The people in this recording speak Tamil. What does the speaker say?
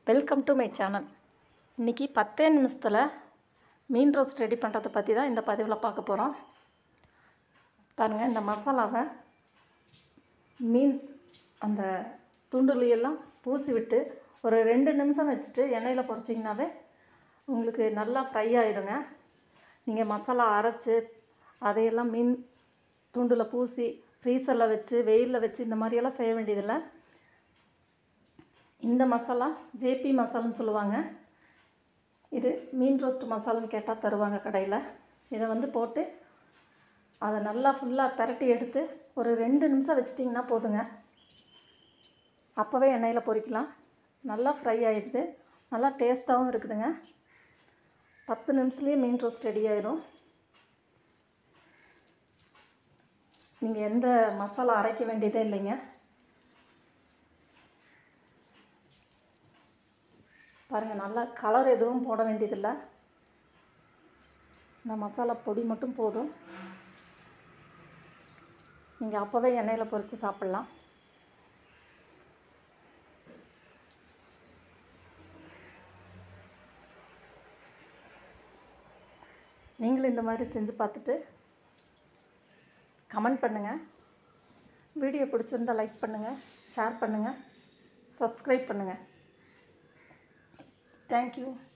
வெல்கம் டு மை சேனல் இன்றைக்கி பத்தே நிமிஷத்தில் மீன் ரோஸ்ட் ரெடி பண்ணுறதை பற்றி தான் இந்த பதிவில் பார்க்க போகிறோம் பாருங்கள் இந்த மசாலாவை மீன் அந்த துண்டுலையெல்லாம் பூசி விட்டு ஒரு ரெண்டு நிமிஷம் வச்சுட்டு எண்ணெயில் பொரிச்சிங்கனாவே உங்களுக்கு நல்லா ஃப்ரை ஆகிடுங்க நீங்கள் மசாலா அரைச்சி அதையெல்லாம் மீன் துண்டில் பூசி ஃப்ரீசரில் வச்சு வெயிலில் வச்சு இந்த மாதிரியெல்லாம் செய்ய வேண்டியதில்லை இந்த மசாலா ஜேபி மசாலான்னு சொல்லுவாங்க இது மீன் ரோஸ்ட் மசாலான்னு கேட்டால் தருவாங்க கடையில் இதை வந்து போட்டு அதை நல்லா ஃபுல்லாக பிரட்டி எடுத்து ஒரு ரெண்டு நிமிஷம் வச்சிட்டிங்கன்னா போதுங்க அப்போவே எண்ணெயில் பொரிக்கலாம் நல்லா ஃப்ரை ஆகிடுது நல்லா டேஸ்ட்டாகவும் இருக்குதுங்க பத்து நிமிஷத்துலேயே மீன் ரோஸ்ட் ரெடி ஆயிடும் நீங்கள் எந்த மசாலா அரைக்க வேண்டியதே இல்லைங்க பாருங்கள் நல்லா கலர் எதுவும் போட வேண்டியதில்லை இந்த மசாலா பொடி மட்டும் போதும் நீங்கள் அப்போவே எண்ணெயில் பொரித்து சாப்பிட்லாம் நீங்களும் இந்த மாதிரி செஞ்சு பார்த்துட்டு கமெண்ட் பண்ணுங்கள் வீடியோ பிடிச்சிருந்தால் லைக் பண்ணுங்கள் ஷேர் பண்ணுங்கள் சப்ஸ்கிரைப் பண்ணுங்கள் தேங்க்யூ